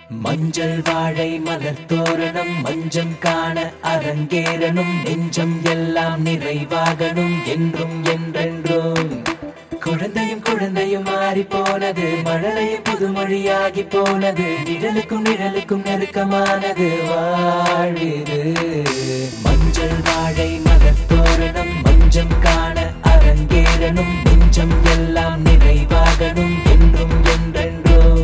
மஞ்சள் வாழை மலர் தோரணம் மஞ்சம் காண அரங்கேறணும் நெஞ்சம் எல்லாம் நிறைவாகணும் என்றும் என்றென்றும் குழந்தையும் குழந்தையும் மாறி போனது மழலையும் புதுமொழியாகி போனது நிழலுக்கும் நிழலுக்கும் நெருக்கமானது வாழிது மஞ்சள் வாழை மலர் தோரணம் மஞ்சம் காண அரங்கேறணும் நெஞ்சம் எல்லாம் நிறைவாகணும் என்றும் என்றென்றும்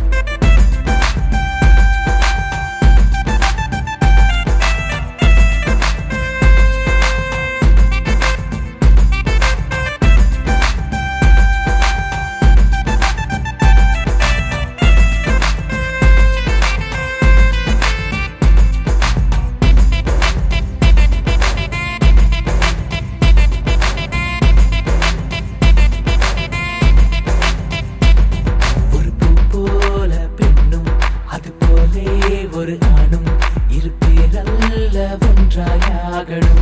ஒரு பூ போல பெண்ணும் அது போலே ஒரு ஆணும் இரு பேரல்ல ஒன்றாயாகணும்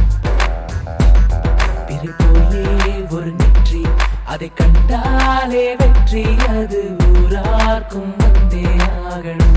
பிறை போலே ஒரு நெற்றி அதை கண்டாலே வெற்றி அது ஊரார்க்கும் வந்தே ஆகணும்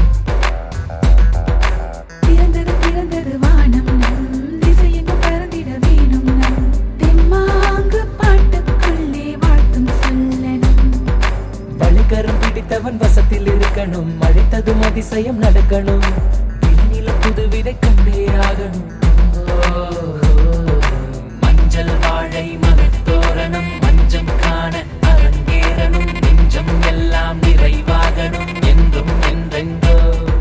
பிறந்தது பிறந்தது வானம் நம் திசையெங்கும் பறந்திட வேணும் நம் தெம்மாங்கு பாட்டுக்குள்ளே வாழ்த்தும் சொல்லணும் வழிகரம் பிடித்தவன் வசத்தில் இருக்கணும் அழைத்ததும் அதிசயம் நடக்கணும் விண்ணில புதுவிதை கண்டே ஆகணும் ஓ, மஞ்சள் வாழை மலர் தோரணம் மஞ்சம் காண அரங்கேறணும் நெஞ்சம் எல்லாம் நிறைவாகணும் என்றும் என்றென்றோ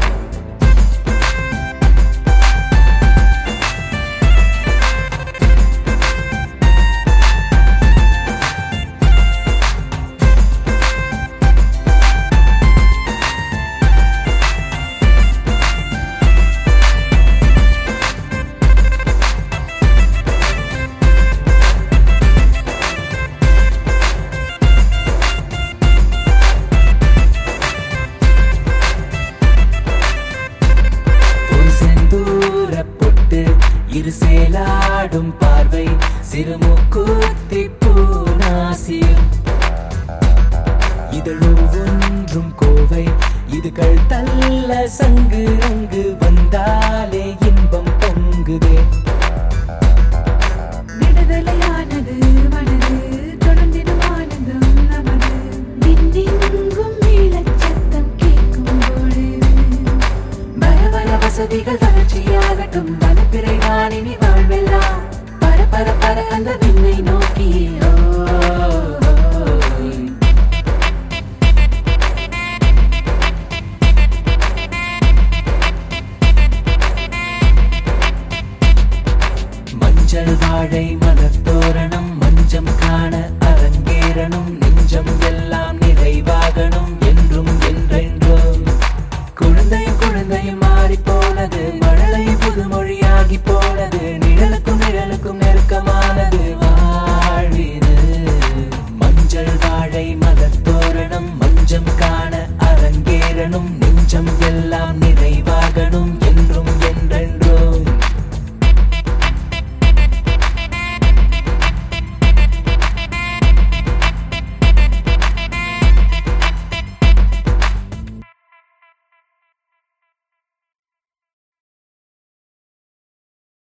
ஒரு செந்தூர பொட்டு இரு சேலாடும் பார்வை சிறுமுக்கூத்தி பூநாசியம் இதழொவ்வொன்றும் கோவை இதுகள் தள்ள சங்கு அங்கு வந்தாலே இன்பம் பொங்குதே விடுதலையானது மனது தொடர்ந்திடும் ஆனந்தம் நமது விண்ணெங்கும் மேலச்சத்தம் கேட்கும் பொழுது வர வர வசதிகள் வளர்ச்சியாகட்டும் வனப்பிறை நாளினி வாழ்வெல்லாம் பர பர பர அந்த விண்ணை நோக்கி ஓ, ஓ. மஞ்சள் வாழை மலர் தோரணம் மஞ்சம் காண அரங்கேறணும் நெஞ்சம் எல்லாம் நிறைவாகணும் என்றும் என்றென்றும் குழந்தையும் குழந்தையும் மாறி போனது மழலையும் புதுமொழியாகி போனது நிழலுக்கும் நிழலுக்கும் நெருக்கமானது வாழிது மஞ்சள் வாழை மலர் தோரணம் மஞ்சம் காண அரங்கேறணும் நெஞ்சம் எல்லாம் நிறைவாகணும் என்றும்